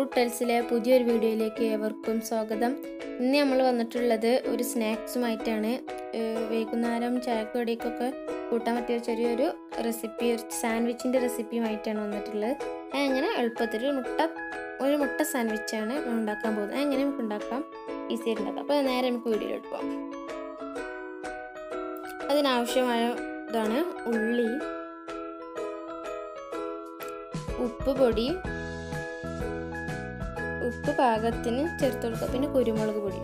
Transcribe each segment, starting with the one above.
കുട്ടൽസിലെ പുതിയൊരു വീഡിയോയിലേക്ക് ഏവർക്കും സ്വാഗതം ഇന്ന് നമ്മൾ വന്നിട്ടുള്ളത് ഒരു സ്നാക്സുമായിട്ടാണ് ഏഹ് വൈകുന്നേരം ചായക്കടിക്കൊക്കെ കൂട്ടാൻ പറ്റിയ ഒരു ചെറിയൊരു റെസിപ്പി ഒരു സാൻഡ്വിച്ചിൻ്റെ റെസിപ്പിയുമായിട്ടാണ് വന്നിട്ടുള്ളത് അത് എങ്ങനെ എളുപ്പത്തിൽ ഒരു മുട്ട ഒരു മുട്ട സാൻഡ്വിച്ചാണ് ഉണ്ടാക്കാൻ പോകുന്നത് അത് എങ്ങനെ നമുക്ക് ഉണ്ടാക്കാം ഈസി ആയിട്ട് ഉണ്ടാക്കാം അപ്പോൾ നേരെ നമുക്ക് വീഡിയോയിലോട്ട് പോകാം അതിനാവശ്യമായ ഇതാണ് ഉള്ളി ഉപ്പ് പൊടി ഉപ്പ് പാകത്തിന് ചേർത്ത് കൊടുക്കുക പിന്നെ കുരുമുളക് പൊടി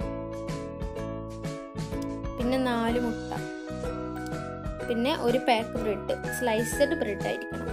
പിന്നെ നാല് മുട്ട പിന്നെ ഒരു പാക്ക് ബ്രെഡ് സ്ലൈസഡ് ബ്രെഡ് ആയിരിക്കണം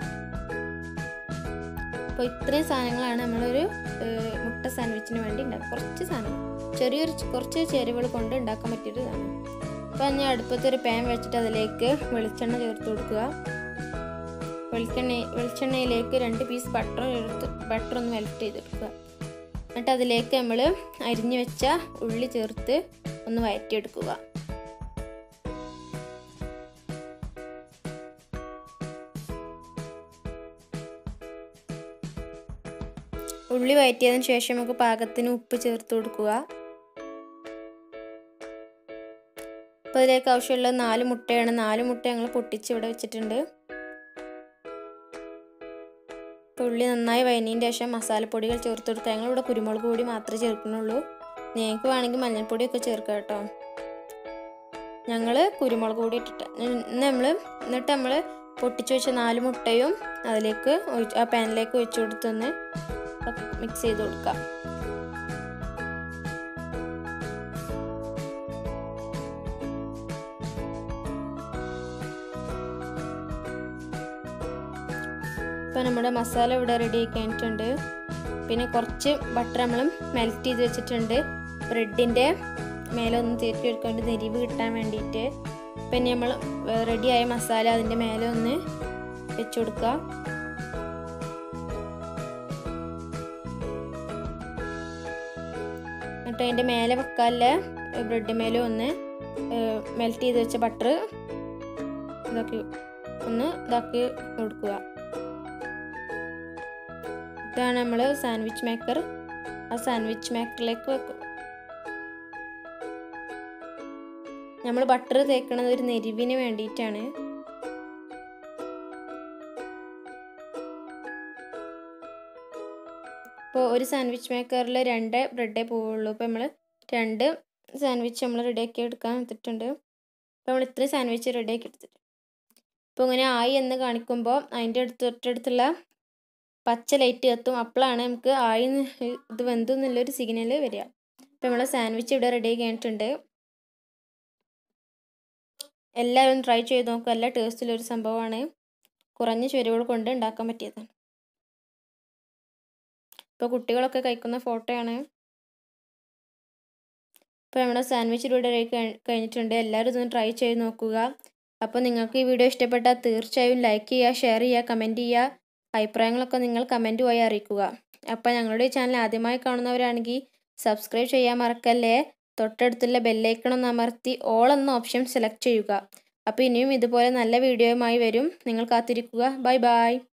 അപ്പോൾ ഇത്രയും സാധനങ്ങളാണ് നമ്മളൊരു ഏഹ്, മുട്ട സാൻഡ്വിച്ചിന് വേണ്ടി ഉണ്ടാക്കുക കുറച്ച് സാധനം ചെറിയൊരു കുറച്ച് ചേരുവകൾ കൊണ്ട് ഉണ്ടാക്കാൻ പറ്റിയൊരു ഇതാണ് അപ്പോൾ ഞാൻ അടുപ്പത്ത് ഒരു പാൻ വെച്ചിട്ട് അതിലേക്ക് വെളിച്ചെണ്ണ ചേർത്ത് കൊടുക്കുക വെളിച്ചെണ്ണ വെളിച്ചെണ്ണയിലേക്ക് രണ്ട് പീസ് ബട്ടർ എടുത്ത് ബട്ടർ ഒന്ന് മെൽറ്റ് ചെയ്തെടുക്കുക എന്നിട്ട് അതിലേക്ക് നമ്മൾ അരിഞ്ഞു വെച്ച ഉള്ളി ചേർത്ത് ഒന്ന് വഴറ്റിയെടുക്കുക ഉള്ളി വഴറ്റിയതിന് ശേഷം നമുക്ക് പാകത്തിന് ഉപ്പ് ചേർത്ത് കൊടുക്കുക അപ്പോൾ അതിലേക്ക് ആവശ്യമുള്ള നാല് മുട്ടയാണ് നാല് മുട്ട ഞങ്ങൾ പൊട്ടിച്ച് ഇവിടെ വെച്ചിട്ടുണ്ട് ഇപ്പോൾ ഉള്ളി നന്നായി വയനീൻ്റെ ശേഷം മസാലപ്പൊടികൾ ചേർത്ത് കൊടുക്കുക ഞങ്ങളിവിടെ കുരുമുളക് പൊടി മാത്രമേ ചേർക്കുന്നുള്ളൂ നിങ്ങൾക്ക് വേണമെങ്കിൽ മഞ്ഞൾപ്പൊടിയൊക്കെ ചേർക്കാം കേട്ടോ ഞങ്ങൾ കുരുമുളക് പൊടി ഇട്ടിട്ട് ഇന്ന് നമ്മൾ എന്നിട്ട് നമ്മൾ പൊട്ടിച്ച് വെച്ച നാല് മുട്ടയും അതിലേക്ക് ഒഴിച്ച് ആ പാനിലേക്ക് ഒഴിച്ചു കൊടുത്തൊന്ന് മിക്സ് ചെയ്ത് കൊടുക്കാം ഇപ്പോൾ നമ്മുടെ മസാല ഇവിടെ റെഡി ആക്കി കഴിഞ്ഞിട്ടുണ്ട് പിന്നെ കുറച്ച് ബട്ടർ നമ്മൾ മെൽറ്റ് ചെയ്ത് വെച്ചിട്ടുണ്ട് ബ്രെഡിൻ്റെ മേലെ ഒന്ന് തേറ്റി എടുക്കൊണ്ട് നെരിവ് കിട്ടാൻ വേണ്ടിയിട്ട് പിന്നെ നമ്മൾ റെഡിയായ മസാല അതിൻ്റെ മേലെ ഒന്ന് വെച്ച് കൊടുക്കുക എന്നിട്ട് അതിൻ്റെ മേലെ വെക്കാനുള്ള ബ്രെഡ് മേലെ ഒന്ന് മെൽറ്റ് ചെയ്ത് വെച്ച ബട്ടർ ഇതാക്കി ഒന്ന് ഇതാക്കി കൊടുക്കുക ഇതാണ് നമ്മൾ സാൻഡ്വിച്ച് മേക്കർ ആ സാൻഡ്വിച്ച് മേക്കറിലേക്ക് വെക്കും നമ്മൾ ബട്ടർ തേക്കണത് ഒരു നെരിവിന് വേണ്ടിയിട്ടാണ് ഇപ്പോൾ ഒരു സാൻഡ്വിച്ച് മേക്കറിൽ രണ്ട് ബ്രെഡേ പോവുള്ളൂ ഇപ്പോൾ നമ്മൾ രണ്ട് സാൻഡ്വിച്ച് നമ്മൾ റെഡിയാക്കി എടുക്കാൻ എടുത്തിട്ടുണ്ട് അപ്പോൾ നമ്മൾ ഇത്രയും സാൻഡ്വിച്ച് റെഡിയാക്കി എടുത്തിട്ടുണ്ട് ഇപ്പോൾ ഇങ്ങനെ ആയി എന്ന് കാണിക്കുമ്പോൾ അതിൻ്റെ അടുത്ത് തൊട്ടടുത്തുള്ള പച്ച ലൈറ്റ് കത്തും അപ്പോഴാണ് നമുക്ക് ആയി ഇത് വെന്തു എന്നുള്ളൊരു സിഗ്നൽ വരിക അപ്പോൾ നമ്മളെ സാൻഡ്വിച്ച് ഇവിടെ റെഡി കഴിഞ്ഞിട്ടുണ്ട് എല്ലാവരും ട്രൈ ചെയ്ത് നോക്കുക എല്ലാ ടേസ്റ്റിലൊരു സംഭവമാണ് കുറഞ്ഞ ചേരുവകൾ കൊണ്ട് ഉണ്ടാക്കാൻ പറ്റിയതാണ് ഇപ്പോൾ കുട്ടികളൊക്കെ കഴിക്കുന്ന ഫോട്ടോയാണ് ഇപ്പോൾ നമ്മുടെ സാൻഡ്വിച്ച് ഇവിടെ റെഡി കഴിഞ്ഞിട്ടുണ്ട് എല്ലാവരും ഇതൊന്ന് ട്രൈ ചെയ്ത് നോക്കുക അപ്പോൾ നിങ്ങൾക്ക് ഈ വീഡിയോ ഇഷ്ടപ്പെട്ടാൽ തീർച്ചയായും ലൈക്ക് ചെയ്യുക ഷെയർ ചെയ്യുക കമൻറ്റ് ചെയ്യുക അഭിപ്രായങ്ങളൊക്കെ നിങ്ങൾ കമൻറ്റ് വഴി അറിയിക്കുക അപ്പോൾ ഞങ്ങളുടെ ഈ ചാനൽ ആദ്യമായി കാണുന്നവരാണെങ്കിൽ സബ്സ്ക്രൈബ് ചെയ്യാൻ മറക്കല്ലേ തൊട്ടടുത്തുള്ള ബെല്ലൈക്കൺ ഒന്ന് അമർത്തി ഓൾ എന്ന ഓപ്ഷൻ സെലക്ട് ചെയ്യുക അപ്പോൾ ഇനിയും ഇതുപോലെ നല്ല വീഡിയോയുമായി വരും നിങ്ങൾ കാത്തിരിക്കുക ബൈ ബൈ